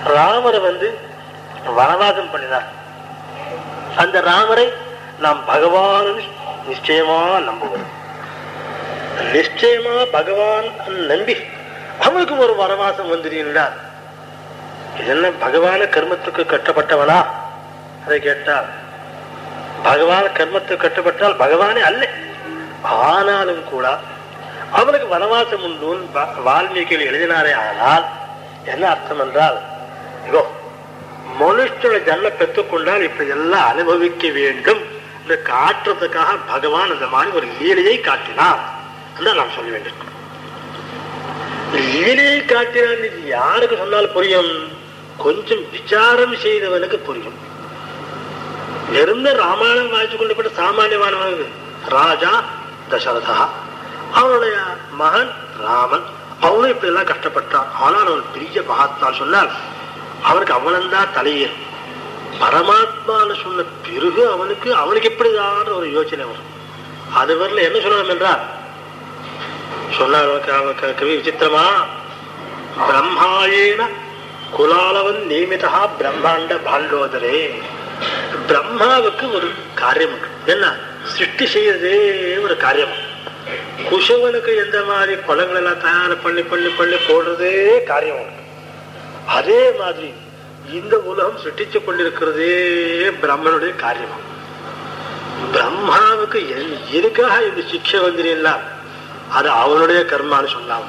ராமரை வந்து வனவாசம் பண்ணினார் அந்த ராமரை நாம் பகவான் நிச்சயமா நம்புவோம் நிச்சயமா பகவான் நம்பி அவனுக்கு ஒரு வனவாசம் வந்துடுகிறார் இது என்ன பகவான கர்மத்துக்கு கட்டப்பட்டவனா அதை கேட்டால் பகவான் கர்மத்துக்கு கட்டப்பட்டால் பகவானே அல்ல ஆனாலும் கூட அவனுக்கு வனவாசம் உண்டு வால்மீகியில் எழுதினாரே ஆனால் என்ன அர்த்தம் என்றால் இதோ மனுஷனோட ஜன்ம பெற்றுக்கொண்டால் இப்படி எல்லாம் அனுபவிக்க வேண்டும் என்று காட்டுறதுக்காக பகவான் அந்த மாதிரி ஒரு லீலையை காட்டினார் என்று நாம் சொல்ல வேண்டும் லீலையை காட்டினார் இது யாருக்கு சொன்னால் புரியும் கொஞ்சம் விசாரம் செய்தவனுக்கு புரியும் வெறும் ராமாயணம் வாய்ச்சி கொண்டு போட்ட சாமானியமானவனுக்கு ராஜா தசரதா அவனுடைய மகன் ராமன் அவனும் இப்படி எல்லாம் கஷ்டப்பட்டான் ஆனால் அவன் பெரிய மகாத்மா சொன்னால் அவனுக்கு அவனந்தான் தலையேறும் பரமாத்மான்னு சொன்ன பிறகு அவனுக்கு அவனுக்கு எப்படிதான் ஒரு யோசனை வரும் அது வரல என்ன சொல்லணும் என்றால் சொன்னார் கவி விசித்திரமா பிரம்மாயேன குலாலவன் நியமிதா பிரம்மாண்ட பாண்டோதரே பிரம்மாவுக்கு ஒரு காரியம் உண்டு என்ன சிருஷ்டி செய்யறதே ஒரு காரியம் குஷவனுக்கு எந்த மாதிரி குளங்கள் எல்லாம் தயார் பண்ணி பண்ணி பண்ணி போடுறதே காரியம் உண்டு அதே மாதிரி இந்த உலகம் சிருஷ்டிச்சு கொண்டிருக்கிறதே பிரம்மனுடைய காரியம் பிரம்மாவுக்கு எதுக்காக இந்த சிக்ஷை வந்துடலாம் அது அவனுடைய கர்மான்னு சொன்னான்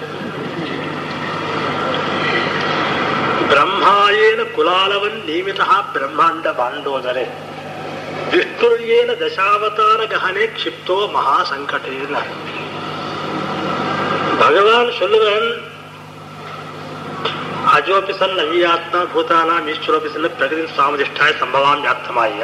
பிரம்மாயேன குலாலவன் நியமிதா பிரம்மாண்ட பாண்டோதரே விஷ்ணுரியேன தசாவதார ககனே க்ஷிப்தோ மகா சங்கடேன பகவான் சொல்லுகிறான் அஜோபி சன் நவியாத்மா பூதானாம் ஈஸ்வரோபி சன் பிரகதி சாமதிஷ்டாய சம்பவாம் வியாப்தமாய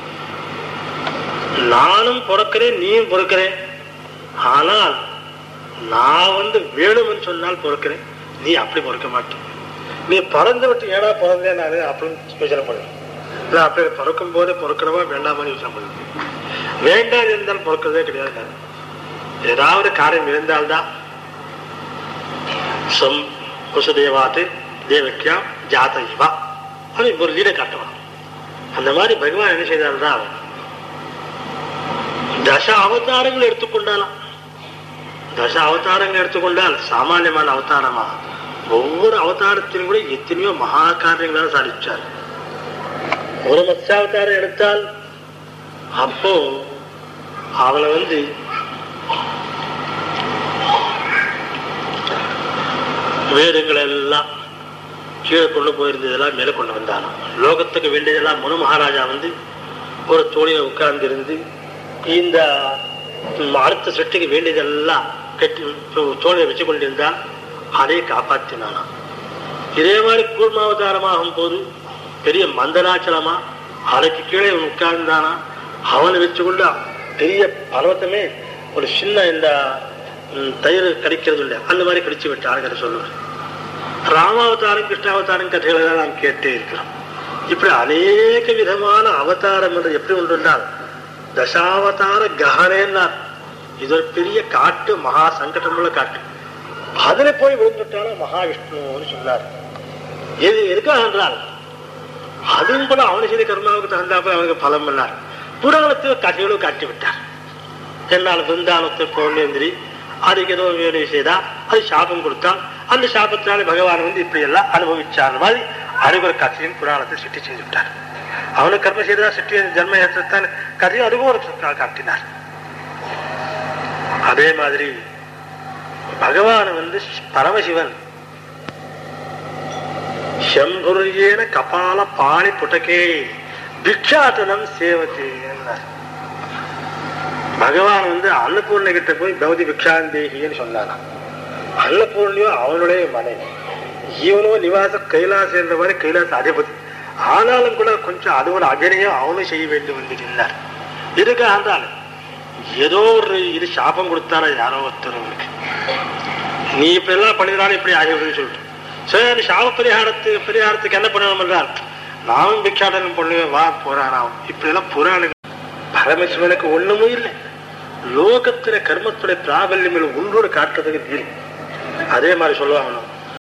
நானும் பிறக்கிறேன் நீயும் பிறக்கிறேன் ஆனால் நான் வந்து வேணும்னு சொன்னால் பிறக்கிறேன் நீ அப்படி பிறக்க மாட்டேன் நீ பிறந்து விட்டு ஏடா பிறந்தேன் நான் அப்படின்னு யோசனை பண்ணுவேன் இல்லை அப்படி பிறக்கும் போதே பிறக்கிறவா வேண்டாமான்னு யோசனை பண்ணுவேன் வேண்டாம் இருந்தால் பிறக்கிறதே கிடையாது நான் ஏதாவது காரியம் இருந்தால்தான் சம் குசுதேவாத்து தேவக்கியா ஜாத இவா அப்படின்னு ஒரு லீலை காட்டுவான் அந்த மாதிரி பகவான் என்ன செய்தால்தான் தச அவதாரங்கள் எடுத்துக்கொண்டாலாம் தச அவதாரங்கள் எடுத்துக்கொண்டால் சாமானியமான அவதாரமா ஒவ்வொரு அவதாரத்திலும் கூட எத்தனையோ மகா காரியங்களாக சாதிச்சார் ஒரு மத்ஸ்யாவதாரம் எடுத்தால் அப்போ அவனை வந்து வேதங்கள் எல்லாம் கீழே கொண்டு போயிருந்ததெல்லாம் மேலே கொண்டு வந்தானோ லோகத்துக்கு வேண்டியதெல்லாம் மனு மகாராஜா வந்து ஒரு தோழியில உட்கார்ந்து இருந்து இந்த அடுத்த சிருஷ்டிக்கு வேண்டியதெல்லாம் கட்டி தோழியை வச்சு கொண்டிருந்தான் அதை காப்பாற்றினானா இதே மாதிரி கூர்மாவதாரமாகும் போது பெரிய மந்தனாச்சலமா அதுக்கு கீழே இவன் உட்கார்ந்தானா அவனை வச்சுக்கொண்டு பெரிய பர்வத்தமே ஒரு சின்ன இந்த ம், தயிர் கடிக்கிறது இல்லை அந்த மாதிரி கடிச்சு விட்டாரு கதை சொல்லுவார் ராமாவதாரம் கிருஷ்ணாவதாரம் கதைகளை தான் நாம் கேட்டே இருக்கிறோம் இப்படி அநேக விதமான அவதாரம் என்று எப்படி ஒன்று என்றால் தசாவதார ககனேன்னார் இது ஒரு பெரிய காட்டு மகா சங்கடமுள்ள காட்டு அதுல போய் விழுந்துட்டாலும் மகாவிஷ்ணுன்னு சொன்னார் இது எதுக்காக என்றால் அதுவும் கூட அவனை செய்த கர்மாவுக்கு தகுந்தாப்ப அவனுக்கு பலம் பண்ணார் புராணத்தில் கதைகளும் காட்டி விட்டார் என்னால் பிருந்தானத்தை போனேந்திரி அதுக்கு ஏதோ வேலை செய்தா அது சாபம் கொடுத்தான் அந்த சாபத்தினால பகவான் வந்து இப்படி எல்லாம் அனுபவிச்சார் மாதிரி அறிவுரை கதையும் புராணத்தை சிட்டி செஞ்சு விட்டார் அவனுக்கு கர்ம செய்ததா சிட்டி ஜன்ம ஏற்றத்தான் கதையும் அதுவும் ஒரு கா- காட்டினார் அதே மாதிரி பகவான் வந்து பரமசிவன் செம்புரியேன கபால பாணி புட்டகே பிக்ஷாட்டனம் சேவதி என்றார். பகவான் வந்து அன்னபூர்ண கிட்ட போய் பௌதி பிக்ஷாந்தேகின்னு சொன்னாராம் அன்னபூர்ணியோ அவனுடைய மனைவி இவனோ நிவாச கைலாசம் என்ற மாதிரி கைலாச அதிபதி ஆனாலும் கூட கொஞ்சம் அது ஒரு அகனையும் அவனும் செய்ய வேண்டும் என்று சொன்னார் இதுக்காக தான் ஏதோ ஒரு இது சாபம் கொடுத்தாரா யாரோ ஒருத்தர் அவனுக்கு நீ இப்படி எல்லாம் பண்ணினாலும் இப்படி ஆகிவிடுன்னு சொல்லிட்டு சரி சாப பரிகாரத்துக்கு பரிகாரத்துக்கு என்ன பண்ணணும் என்றால் நானும் பிக்ஷாடனம் பண்ணுவேன் வா புராணம் இப்படி எல்லாம் புராணம் பரமசிவனுக்கு ஒண்ணுமும் இல்லை லோகத்துல கர்மத்துடைய பிராபல்யம் ஒன்றோடு காட்டுறதுக்கு இல்லை அதே மாதிரி சொல்லுவாங்க